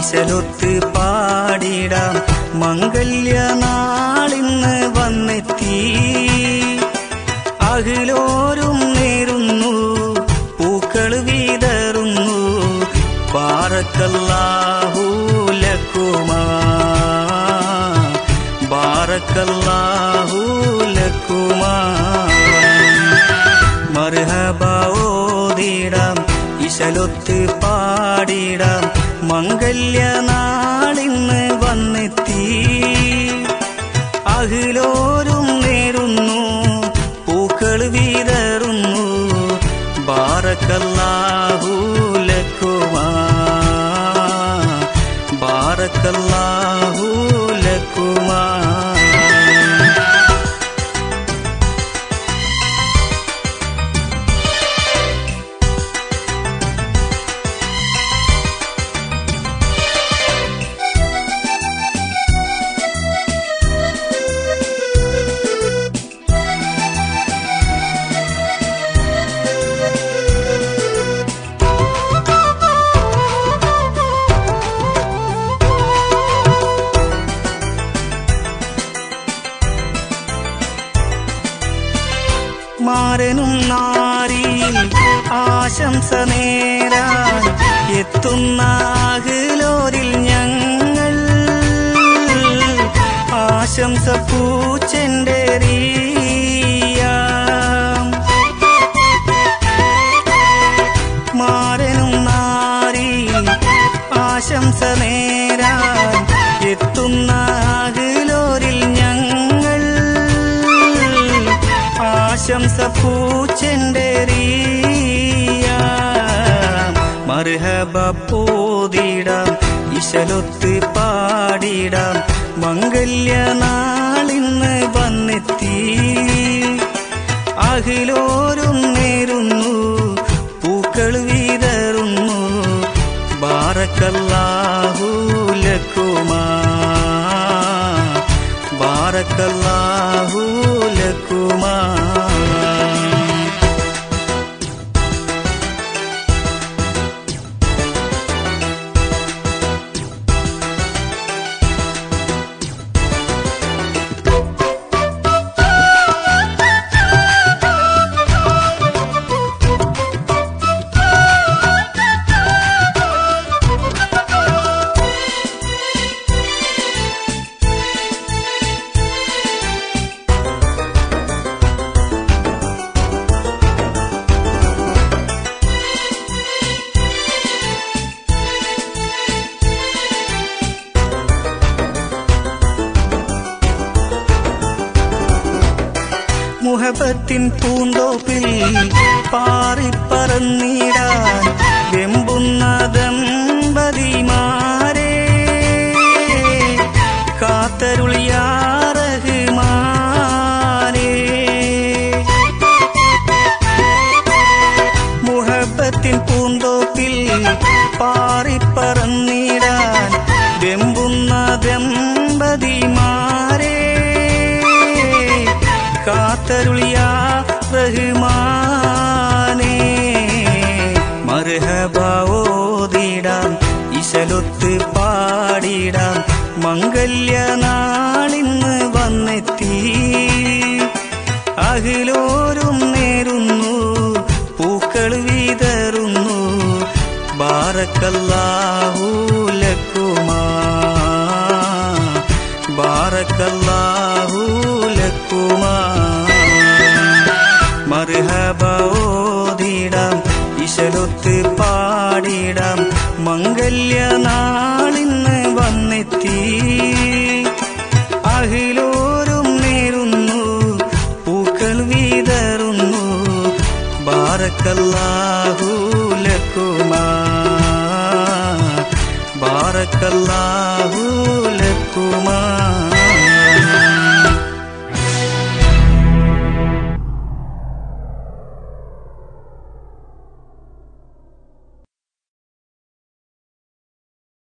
ഇശലൊത്ത് പാടിടാം മംഗല്യ നാളിന്ന് വന്നെത്തി അഖിലോരും നേരുന്നു പൂക്കൾ വീതറുന്നു ബാറക്കല്ലാഹു ലക്കുമാ ബാറക്കല്ലാഹു ലക്കുമാ മർഹബോദിടാം ഇശലൊത്ത് പാടിടാം മംഗല്യ നാളിന്ന് വന്നെത്തി അഖിലോരും നേരുന്നു പൂക്കൾ വീതറുന്നു ബാറക്കല്ലാഹു ലക്കുമാ ബാറക്കല്ലാഹു ലക്കുമാ മാരനും നാരിയിൽ ആശംസ നേരാൻ എത്തുന്ന അകലോരിൽ ഞങ്ങൾ ആശംസ പൂച്ചെണ്ടേറിയാം മാരനും നാരിയിൽ ആശംസ നേരാൻ എത്തുന്ന അകലോരിൽ ഞങ്ങൾ ആശംസ പൂച്ചെണ്ടേറിയാം മർഹബ പോതിടാം ഇശലൊത്ത് പാടിടാം മംഗല്യ നാളിന്ന് വന്നെത്തി അഖിലോരും നേരുന്നു പൂക്കൾ വീതറുന്നു ബാറക്കല്ലാഹു ലക്കുമാ ബാറക്കല്ലാഹു ലക്കുമാ മുഹബത്തിൻ പൂന്തോപ്പിൽ പാറിപ്പറന്നിടാൻ വെമ്പുന്ന ദമ്പതിമാരെ കാത്തരുളിയാറഹ്മാനേ മുഹബത്തിൻ പൂന്തോപ്പിൽ പാറിപ്പറന്നിടാൻ വെമ്പുന്ന ദമ്പതിമാരെ കാത്തരുളിയ റഹ്മാനേ മർഹബോദിടാം ഇശലൊത്ത് പാടിടാം മംഗല്യ നാളിന്ന് വന്നെത്തി അഖിലോരും നേരുന്നു പൂക്കൾ വീതറുന്നു ബാറക്കല്ലാഹു ലക്കുമാ ബാറക്കല്ലാഹു ലക്കുമാ മർഹബോദിടാം ഇശലൊത്ത് പാടിടാം മംഗല്യ നാളിന്ന് വന്നെത്തി അഖിലോരും നേരുന്നു പൂക്കൾ വീതറുന്നു ബാറക്കല്ലാഹു ലക്കുമാ ബാറക്കല്ലാഹു ലക്കുമാ